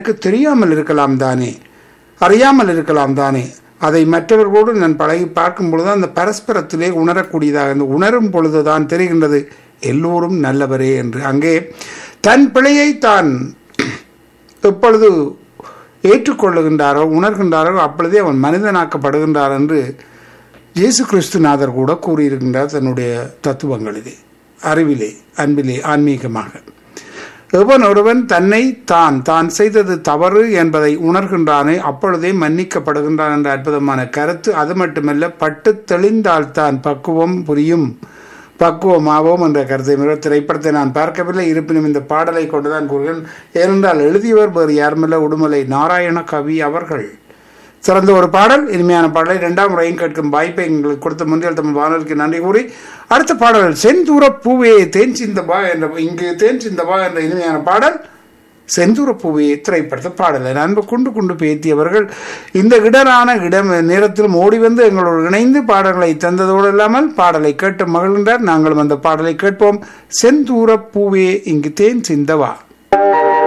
எனக்கு தெரியாமல் இருக்கலாம் தானே அறியாமல் இருக்கலாம் தானே அதை மற்றவர்களோடு நான் பழகி பார்க்கும் பொழுது அந்த பரஸ்பரத்திலே உணரக்கூடியதாக இந்த உணரும் பொழுதுதான் தெரிகின்றது எல்லோரும் நல்லவரே என்று அங்கே தன் பிழையை தான் எப்பொழுது ஏற்றுக்கொள்ளுகின்றாரோ உணர்கின்றாரோ அப்பொழுதே அவன் மனிதனாக்கப்படுகின்றார் என்று இயேசு கிறிஸ்துநாதர் கூட கூறியிருக்கின்றார் தன்னுடைய தத்துவங்களிலே அறிவிலே அன்பிலே ஆன்மீகமாக எவன் ஒருவன் தன்னை தான் தான் செய்தது தவறு என்பதை உணர்கின்றானே அப்பொழுதே மன்னிக்கப்படுகின்றான் என்ற அற்புதமான கருத்து அது மட்டுமல்ல பட்டு தெளிந்தால்தான் பக்குவம் புரியும் பக்குவமாவோம் என்ற கருத்தை மிக திரைப்படத்தை நான் பார்க்கவில்லை இருப்பினும் இந்த பாடலை கொண்டுதான் கூறுகிறேன் ஏனென்றால் எழுதியவர் வேறு யாருமல்ல உடுமலை நாராயண கவி அவர்கள் சிறந்த ஒரு பாடல் இனிமையான பாடலை இரண்டாம் முறையும் கேட்கும் வாய்ப்பை எங்களுக்கு கொடுத்த முந்தியல் தமிழ் வானொலிக்கு நன்றி கூறி அடுத்த பாடல் செந்தூர பூவே தேன் சிந்தபா என்ற இங்கு தேன் சிந்தபா என்ற இனிமையான பாடல் செந்தூர பூவே திரைப்படத்தை பாடலை நண்பு குண்டு குண்டு பேத்தியவர்கள் இந்த இடரான இடம் நேரத்திலும் ஓடி வந்து எங்களோடு இணைந்து பாடல்களை தந்ததோடு இல்லாமல் பாடலை கேட்டு மகிழ்கின்றார் நாங்களும் அந்த பாடலை கேட்போம் செந்தூர பூவே இங்கு தேன் சிந்தவா